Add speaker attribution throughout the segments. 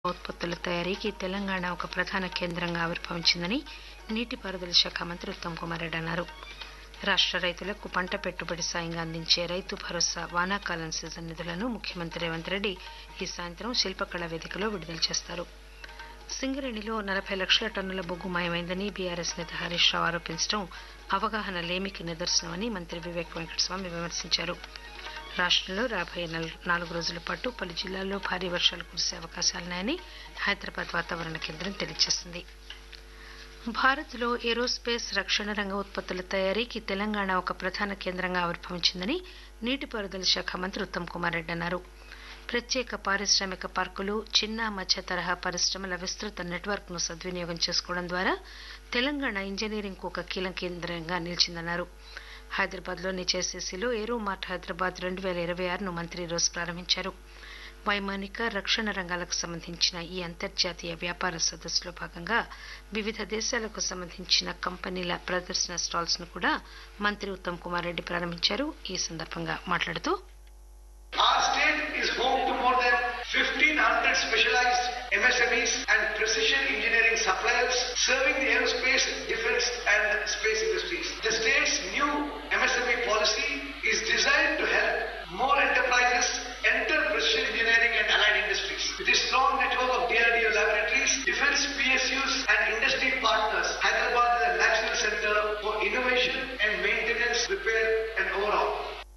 Speaker 1: ఉత్పత్తుల తయారీకి తెలంగాణ ఒక ప్రధాన కేంద్రంగా ఆవిర్భవించిందని నీటిపారుదల శాఖ మంత్రి ఉత్తమ్ కుమార్ రెడ్డి అన్నారు రాష్ట రైతులకు పంట పెట్టుబడి సాయంగా అందించే రైతు భరోసా వానాకాలం సీజన్ నిధులను ముఖ్యమంత్రి రేవంత్ రెడ్డి ఈ సాయంత్రం శిల్పకళా వేదికలో విడుదల చేస్తారు సింగరేణిలో నలభై లక్షల టన్నుల బొగ్గు మాయమైందని బీఆర్ఎస్ నేత హరీష్ రావు ఆరోపించడం అవగాహన లేమికి నిదర్శనమని మంత్రి వివేక్ వెంకటస్వామి విమర్శించారు రాష్టంలో రాబోయే నల్- నాలుగు రోజుల పాటు పలు జిల్లాల్లో భారీ వర్షాలు కురిసే అవకాశాలున్నాయని హైదరాబాద్ వాతావరణ కేంద్రం తెలియజేసింది భారత్లో ఏరోస్పేస్ రక్షణ రంగ ఉత్పత్తుల తయారీకి తెలంగాణ ఒక ప్రధాన కేంద్రంగా ఆవిర్భవించిందని నీటిపారుదల శాఖ మంత్రి ఉత్తమ్ కుమార్ రెడ్డి అన్నారు ప్రత్యేక పారిశ్రామిక పార్కులు చిన్న మధ్య తరహా పరిశ్రమల విస్తృత నెట్వర్క్ ను సద్వినియోగం చేసుకోవడం ద్వారా తెలంగాణ ఇంజనీరింగ్ కు ఒక కీలక కేంద్రంగా నిలిచిందన్నారు హైదరాబాద్ లోని జేసీసీలో ఏరో మార్ట్ హైదరాబాద్ రెండు వేల ఇరవై ఆరును మంత్రి ఈరోజు ప్రారంభించారు వైమానిక రక్షణ రంగాలకు సంబంధించిన ఈ అంతర్జాతీయ వ్యాపార సదస్సులో భాగంగా వివిధ దేశాలకు సంబంధించిన కంపెనీల ప్రదర్శన స్టాల్స్ ను కూడా మంత్రి ఉత్తమ్ కుమార్ రెడ్డి ప్రారంభించారు ఈ సందర్భంగా మాట్లాడుతూ
Speaker 2: Our state is home to more than 1500 specialized MSMEs and precision engineering suppliers serving the aerospace, defense and space industries. The state's new MSME policy is designed to help more enterprises enter precision engineering and allied industries. With a strong network of DRDO laboratories, defense PSUs and industry partners, Hyderabad is a national center for innovation and maintenance, repair and overhaul.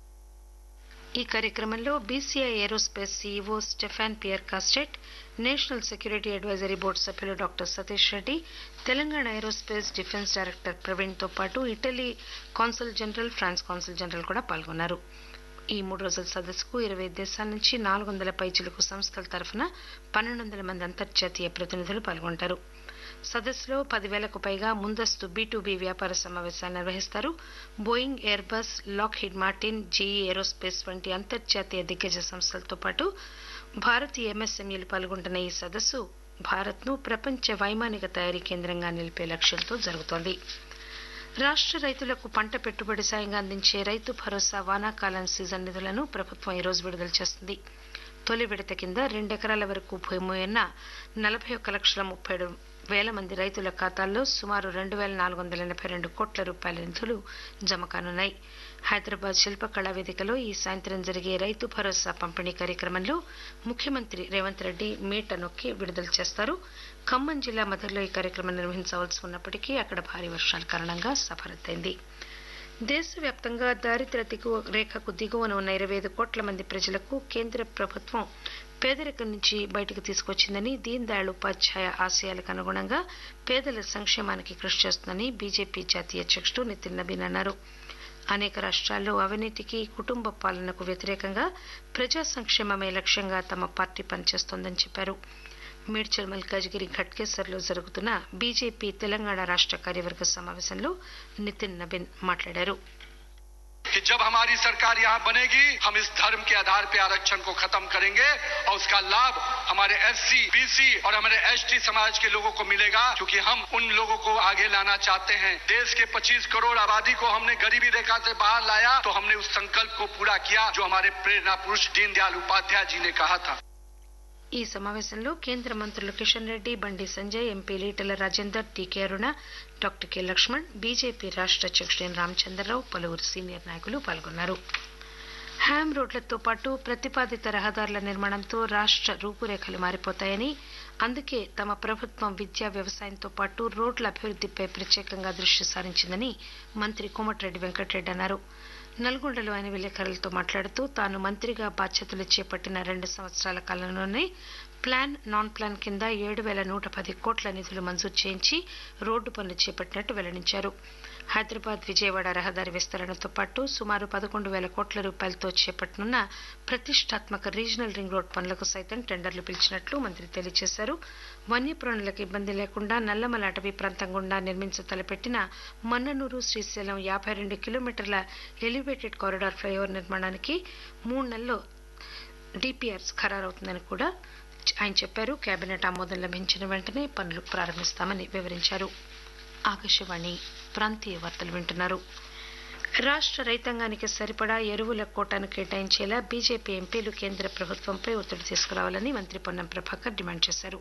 Speaker 1: ఈ కార్యక్రమంలో BCI aerospace CEO Stephane Pierre Castet national security advisory board సభ్యులు doctor Satish Reddy Telangana aerospace defence director Praveen తో పాటు Italy consul general France consul general కూడా పాల్గొన్నారు ఈ మూడు రోజుల సదస్సుకు ఇరవై దేశాల నుంచి నాలుగు వందల పైచిలకు సంస్థల తరఫున పన్నెండు వందల మంది అంతర్జాతీయ ప్రతినిధులు పాల్గొంటారు సదస్సులో పదివేలకు పైగా ముందస్తు బీ వ్యాపార సమావేశాలు నిర్వహిస్తారు Boeing Airbus Lockheed Martin GE aerospace వంటి అంతర్జాతీయ దిగ్గజ సంస్థలతో పాటు భారతీయ ఎంఎస్ఎంఈలు పాల్గొంటున్న ఈ సదస్సు భారత్ను ప్రపంచ వైమానిక తయారీ కేంద్రంగా నిలిపే లక్ష్యంతో జరుగుతోంది రాష్ట్ర రైతులకు పంట పెట్టుబడి సాయంగా అందించే రైతు భరోసా వానాకాలం సీజన్ నిధులను ప్రభుత్వం ఈరోజు విడుదల చేస్తుంది తొలి విడత కింద రెండెకరాల వరకు భూమి ఉన్న నలభై ఒక్క లక్షల ముప్పై ఏడు వేల మంది రైతుల ఖాతాల్లో సుమారు రెండు వేల నాలుగు వందల ఎనభై రెండు కోట్ల రూపాయల నిధులు జమ కానున్నాయి హైదరాబాద్ శిల్పకళా వేదికలో ఈ సాయంత్రం జరిగే రైతు భరోసా పంపిణీ కార్యక్రమంలో ముఖ్యమంత్రి రేవంత్ రెడ్డి మీట నొక్కి విడుదల చేస్తారు ఖమ్మం జిల్లా మధురలో ఈ కార్యక్రమం నిర్వహించవలసి ఉన్నప్పటికీ అక్కడ భారీ వర్షాల కారణంగా సభ రద్దయింది దేశవ్యాప్తంగా దారిద్ర్య దిగువ రేఖకు దిగువన ఉన్న ఇరవై ఐదు కోట్ల మంది ప్రజలకు కేంద్ర ప్రభుత్వం పేదరికం నుంచి బయటకు తీసుకొచ్చిందని దీన్ దయాళ్ ఉపాధ్యాయ ఆశయాలకు అనుగుణంగా పేదల సంక్షేమానికి కృషి చేస్తుందని బీజేపీ జాతీయ అధ్యక్షుడు నితిన్ నబీన్ అన్నారు అనేక రాష్ట్రాల్లో అవినీతికి కుటుంబ పాలనకు వ్యతిరేకంగా ప్రజా సంక్షేమమే లక్ష్యంగా తమ పార్టీ పనిచేస్తోందని చెప్పారు మేడ్చల్ మల్కాజ్గిరి ఘట్కేసర్లో జరుగుతున్న బీజేపీ తెలంగాణ రాష్ట్ర కార్యవర్గ సమావేశంలో నితిన్ నబీన్ మాట్లాడారు
Speaker 3: कि जब हमारी सरकार यहाँ बनेगी हम इस धर्म के आधार पे आरक्षण को खत्म करेंगे और उसका लाभ हमारे एससी, बीसी और हमारे एसटी समाज के लोगों को मिलेगा क्योंकि हम उन लोगों को आगे लाना चाहते हैं देश के 25 करोड़ आबादी को हमने गरीबी रेखा से बाहर लाया तो हमने उस संकल्प को पूरा किया जो हमारे प्रेरणा पुरुष दीनदयाल उपाध्याय जी ने कहा था
Speaker 1: ఈ సమావేశంలో కేంద్ర మంత్రులు Kishan Reddy Bandi Sanjay MP Etela Rajender TK Aruna doctor K Laxman BJP రాష్ట్ర అధ్యక్షుడు ఎన్ రామచంద్రరావు పలువురు సీనియర్ నాయకులు పాల్గొన్నారు హ్యామ్ రోడ్లతో పాటు ప్రతిపాదిత రహదారుల నిర్మాణంతో రాష్ట్ర రూపురేఖలు మారిపోతాయని అందుకే తమ ప్రభుత్వం విద్యా వ్యవసాయంతో పాటు రోడ్ల అభివృద్దిపై ప్రత్యేకంగా దృష్టి సారించిందని మంత్రి కోమటిరెడ్డి వెంకటరెడ్డి అన్నారు నల్గొండలో ఆయన విలేకరులతో మాట్లాడుతూ తాను మంత్రిగా బాధ్యతలు చేపట్టిన రెండు సంవత్సరాల కాలంలోనే ప్లాన్ నాన్ ప్లాన్ కింద ఏడు వేల నూట పది కోట్ల నిధులు మంజూరు చేయించి రోడ్డు పనులు చేపట్టినట్టు వెల్లడించారు హైదరాబాద్ విజయవాడ రహదారి విస్తరణతో పాటు సుమారు పదకొండు వేల కోట్ల రూపాయలతో చేపట్టనున్న ప్రతిష్టాత్మక రీజనల్ రింగ్ రోడ్ పనులకు సైతం టెండర్లు పిలిచినట్లు మంత్రి తెలియజేశారు వన్యప్రాణులకు ఇబ్బంది లేకుండా నల్లమల అటవీ ప్రాంతం గుండా నిర్మించ తలపెట్టిన మన్ననూరు శ్రీశైలం యాభై రెండు కిలోమీటర్ల ఎలివేటెడ్ కారిడార్ ఫ్లైఓవర్ నిర్మాణానికి మూడు నెలల్లో డిపిఆర్స్ ఖరారవుతుందని కూడా ఆయన చెప్పారు కేబినెట్ ఆమోదం లభించిన వెంటనే పనులు ప్రారంభిస్తామని వివరించారు ఆకాశవాణి ప్రాంతీయ వార్తలు వింటున్నారు రాష్ట్ర రైతాంగానికి సరిపడా ఎరువుల కోటాను కేటాయించేలా బీజేపీ ఎంపీలు కేంద్ర ప్రభుత్వంపై ఒత్తిడి తీసుకురావాలని మంత్రి పొన్నం ప్రభాకర్ డిమాండ్ చేశారు